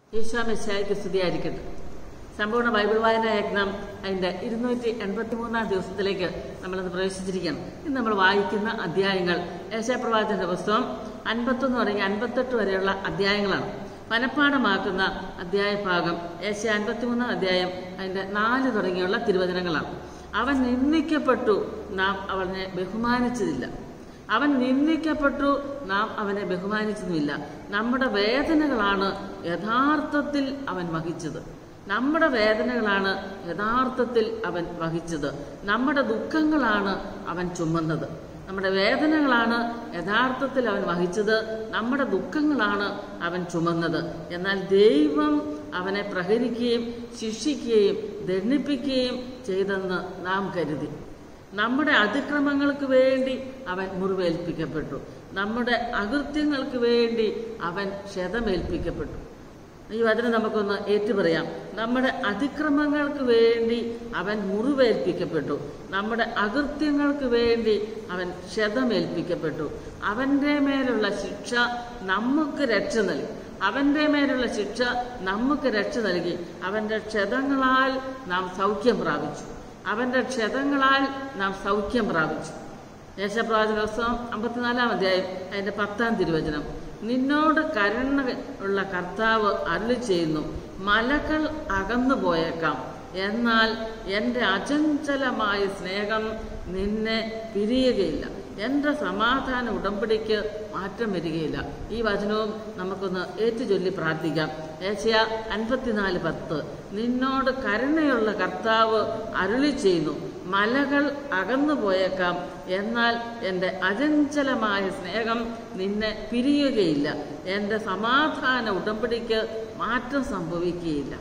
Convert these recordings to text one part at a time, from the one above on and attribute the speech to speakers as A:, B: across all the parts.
A: ഈശോ മെസ്സായിക്ക് സ്തുതിയായിരിക്കട്ടെ സമ്പൂർണ്ണ ബൈബിൾ വായന യജ്ഞം അതിന്റെ ഇരുന്നൂറ്റി എൺപത്തി മൂന്നാം ദിവസത്തിലേക്ക് നമ്മളിന്ന് പ്രവേശിച്ചിരിക്കണം ഇന്ന് നമ്മൾ വായിക്കുന്ന അധ്യായങ്ങൾ ഏശാപ്രവാചന്റെ പുസ്തകം അൻപത്തൊന്ന് തുടങ്ങി അൻപത്തെട്ട് വരെയുള്ള അധ്യായങ്ങളാണ് മനഃപ്പാഠമാക്കുന്ന അധ്യായ ഭാഗം ഏശ അൻപത്തിമൂന്നാം അധ്യായം അതിന്റെ നാല് തുടങ്ങിയുള്ള തിരുവചനങ്ങളാണ് അവൻ നിന്ദിക്കപ്പെട്ടു നാം അവനെ ബഹുമാനിച്ചതില്ല അവൻ നിന്ദിക്കപ്പെട്ടു നാം അവനെ ബഹുമാനിച്ചതുമില്ല നമ്മുടെ വേദനകളാണ് യഥാർത്ഥത്തിൽ അവൻ വഹിച്ചത് നമ്മുടെ വേദനകളാണ് യഥാർത്ഥത്തിൽ അവൻ വഹിച്ചത് നമ്മുടെ ദുഃഖങ്ങളാണ് അവൻ ചുമന്നത് നമ്മുടെ വേദനകളാണ് യഥാർത്ഥത്തിൽ അവൻ വഹിച്ചത് നമ്മുടെ ദുഃഖങ്ങളാണ് അവൻ ചുമന്നത് എന്നാൽ ദൈവം അവനെ പ്രഹരിക്കുകയും ശിക്ഷിക്കുകയും ദണ്ഡിപ്പിക്കുകയും ചെയ്തെന്ന് നാം കരുതി നമ്മുടെ അതിക്രമങ്ങൾക്ക് വേണ്ടി അവൻ മുറിവേൽപ്പിക്കപ്പെട്ടു നമ്മുടെ അകൃത്യങ്ങൾക്ക് വേണ്ടി അവൻ ക്ഷതമേൽപ്പിക്കപ്പെട്ടു ഈ വചനം നമുക്കൊന്ന് ഏറ്റുപറയാം നമ്മുടെ അതിക്രമങ്ങൾക്ക് വേണ്ടി അവൻ മുറിവേൽപ്പിക്കപ്പെട്ടു നമ്മുടെ അകൃത്യങ്ങൾക്ക് വേണ്ടി അവൻ ക്ഷതമേൽപ്പിക്കപ്പെട്ടു അവൻ്റെ മേലുള്ള ശിക്ഷ നമുക്ക് രക്ഷ നൽകി അവൻ്റെ മേലുള്ള ശിക്ഷ നമുക്ക് രക്ഷ നൽകി അവൻ്റെ ക്ഷതങ്ങളാൽ നാം സൗഖ്യം പ്രാപിച്ചു അവന്റെ ക്ഷതങ്ങളാൽ നാം സൗഖ്യം പ്രാപിച്ചു ദേശപ്രവാചക പുസ്തകം അമ്പത്തിനാലാം അധ്യായം അതിന്റെ പത്താം തിരുവചനം നിന്നോട് കരുണ ഉള്ള കർത്താവ് അരുളി ചെയ്യുന്നു മലകൾ അകന്നു പോയേക്കാം എന്നാൽ എൻ്റെ അചഞ്ചലമായ സ്നേഹം നിന്നെ പിരിയുകയില്ല എൻ്റെ സമാധാന ഉടമ്പടിക്ക് മാറ്റം വരികയില്ല ഈ വചനവും നമുക്കൊന്ന് ഏറ്റുചൊല്ലി പ്രാർത്ഥിക്കാം ഏഷ്യ അൻപത്തിനാല് പത്ത് നിന്നോട് കരുണയുള്ള കർത്താവ് അരുളി ചെയ്യുന്നു മലകൾ അകന്നു പോയേക്കാം എന്നാൽ എൻ്റെ അചഞ്ചലമായ സ്നേഹം നിന്നെ പിരിയുകയില്ല എൻ്റെ സമാധാന ഉടമ്പടിക്ക് മാറ്റം സംഭവിക്കുകയില്ല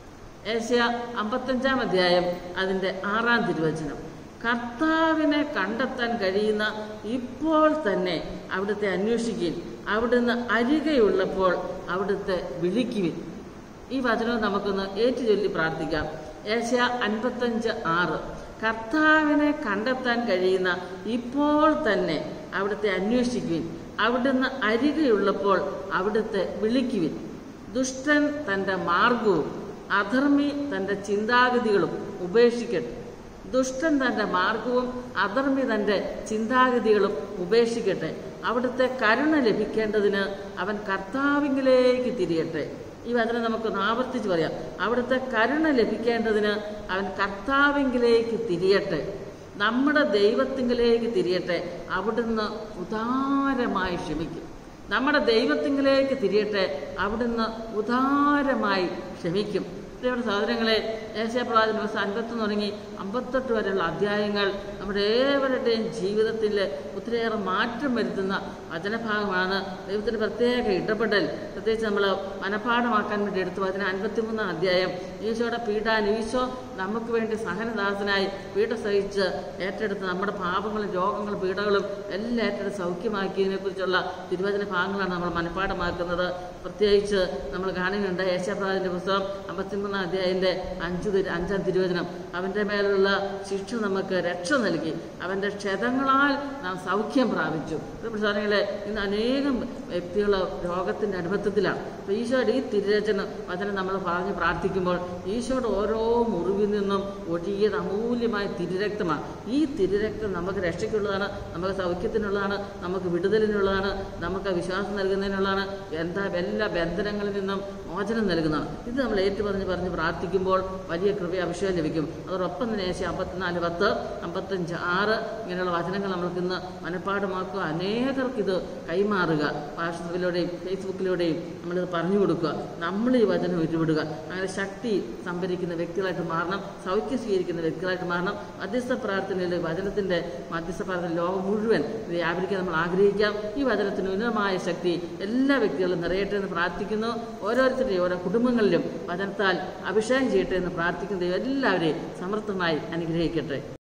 A: ഏഷ്യ അമ്പത്തഞ്ചാം അധ്യായം അതിൻ്റെ ആറാം തിരുവചനം കർത്താവിനെ കണ്ടെത്താൻ കഴിയുന്ന ഇപ്പോൾ തന്നെ അവിടുത്തെ അന്വേഷിക്കുകയും അവിടുന്ന് അരികെയുള്ളപ്പോൾ അവിടുത്തെ വിളിക്കുവിൻ ഈ വചനവും നമുക്കൊന്ന് ഏറ്റുചൊല്ലി പ്രാർത്ഥിക്കാം ഏഷ്യ അൻപത്തഞ്ച് ആറ് കർത്താവിനെ കണ്ടെത്താൻ കഴിയുന്ന ഇപ്പോൾ തന്നെ അവിടുത്തെ അന്വേഷിക്കുവിൻ അവിടുന്ന് അരികെയുള്ളപ്പോൾ അവിടുത്തെ വിളിക്കുവിൻ ദുഷ്ടൻ തൻ്റെ മാർഗവും അധർമ്മി തൻ്റെ ചിന്താഗതികളും ഉപേക്ഷിക്കട്ടെ ദുഷ്ടൻ തൻ്റെ മാർഗവും അധർമ്മി തൻ്റെ ചിന്താഗതികളും ഉപേക്ഷിക്കട്ടെ അവിടുത്തെ കരുണ ലഭിക്കേണ്ടതിന് അവൻ കർത്താവിങ്കിലേക്ക് തിരിയട്ടെ ഈ വചനം നമുക്കൊന്ന് ആവർത്തിച്ച് പറയാം അവിടുത്തെ കരുണ ലഭിക്കേണ്ടതിന് അവൻ കർത്താവിങ്കിലേക്ക് തിരിയട്ടെ നമ്മുടെ ദൈവത്തിങ്കിലേക്ക് തിരിയട്ടെ അവിടുന്ന് ഉദാരമായി ക്ഷമിക്കും നമ്മുടെ ദൈവത്തിങ്കിലേക്ക് തിരിയട്ടെ അവിടുന്ന് ഉദാരമായി ക്ഷമിക്കും പ്രിയപ്പെട്ട സഹോദരങ്ങളെ ദേശീയപ്രവാചന ദിവസം അൻപത്തൊന്ന് തുടങ്ങി അമ്പത്തെട്ട് വരെയുള്ള അധ്യായങ്ങൾ നമ്മുടെ ഏവരുടെയും ജീവിതത്തിൽ ഒത്തിരിയേറെ മാറ്റം വരുത്തുന്ന വചനഭാഗമാണ് ദൈവത്തിൻ്റെ പ്രത്യേക ഇടപെടൽ പ്രത്യേകിച്ച് നമ്മൾ മനഃപ്പാഠമാക്കാൻ വേണ്ടി എടുത്തു അതിന് അൻപത്തിമൂന്നാം അധ്യായം ഈശോയുടെ പീഡാൻ ഈശോ നമുക്ക് വേണ്ടി സഹനദാസനായി പീഡ സഹിച്ച് ഏറ്റെടുത്ത് നമ്മുടെ പാപങ്ങളും രോഗങ്ങളും പീഡകളും എല്ലാം ഏറ്റെടുത്ത് സൗഖ്യമാക്കിയതിനെ കുറിച്ചുള്ള തിരുവചന ഭാഗങ്ങളാണ് നമ്മൾ മനഃപ്പാഠമാക്കുന്നത് പ്രത്യേകിച്ച് നമ്മൾ കാണുന്നുണ്ട് യേശപ്രാജിന്റെ പുസ്തകം അമ്പത്തിമൂന്നാം അധ്യായന്റെ അഞ്ച് തിരു അഞ്ചാം തിരുവചനം അവന്റെ മേലുള്ള ശിക്ഷ നമുക്ക് രക്ഷ നൽകി അവന്റെ ക്ഷതങ്ങളാൽ നാം സൗഖ്യം പ്രാപിച്ചു സാധനങ്ങളെ ഇന്ന് അനേകം വ്യക്തികൾ രോഗത്തിന്റെ അനുഭവത്തിലാണ് അപ്പൊ ഈശോയുടെ ഈ തിരുരചന വചനം നമ്മൾ പറഞ്ഞ് പ്രാർത്ഥിക്കുമ്പോൾ ഈശോയുടെ ഓരോ മുറിവിൽ നിന്നും ഒഴുകിയത് അമൂല്യമായ തിരുരക്തമാണ് ഈ തിരുരക്തം നമുക്ക് രക്ഷയ്ക്കുള്ളതാണ് നമുക്ക് സൗഖ്യത്തിനുള്ളതാണ് നമുക്ക് വിടുതലിനുള്ളതാണ് നമുക്ക് വിശ്വാസം നൽകുന്നതിനുള്ളതാണ് എന്താ എല്ലാ ബന്ധനങ്ങളിൽ നിന്നും മോചനം നൽകുന്നതാണ് ഇത് നമ്മൾ ഏറ്റുപറഞ്ഞ് പറഞ്ഞ് പ്രാർത്ഥിക്കുമ്പോൾ വലിയ കൃപ അഭിഷേകം ലഭിക്കും അതോടൊപ്പം തന്നെ ഏഷ്യ അമ്പത്തിനാല് പത്ത് അമ്പത്തഞ്ച് ആറ് ഇങ്ങനെയുള്ള വചനങ്ങൾ നമ്മൾക്ക് ഇന്ന് മനഃപ്പാഠമാക്കുക അനേകർക്ക് ഇത് കൈമാറുക വാട്സപ്പിലൂടെയും ഫേസ്ബുക്കിലൂടെയും നമ്മളിത് പറഞ്ഞു കൊടുക്കുക നമ്മൾ ഈ വചനം ഉരുവിടുക അങ്ങനെ ശക്തി സംഭരിക്കുന്ന വ്യക്തികളായിട്ട് മാറണം സൗഖ്യം സ്വീകരിക്കുന്ന വ്യക്തികളായിട്ട് മാറണം മധ്യസ്ഥ പ്രാർത്ഥനയിൽ വചനത്തിന്റെ മധ്യസ്ഥ പ്രാർത്ഥന ലോകം മുഴുവൻ ഇത് വ്യാപരിക്കാൻ നമ്മൾ ആഗ്രഹിക്കാം ഈ വചനത്തിന് ഉന്നതമായ ശക്തി എല്ലാ വ്യക്തികളും നിറയട്ടെ എന്ന് പ്രാർത്ഥിക്കുന്നു ഓരോരുത്തരുടെയും ഓരോ കുടുംബങ്ങളിലും വചനത്താൽ അഭിഷേകം ചെയ്യട്ടെ എന്ന് പ്രാർത്ഥിക്കുന്ന ദൈവം എല്ലാവരെയും സമർത്ഥമായി അനുഗ്രഹിക്കട്ടെ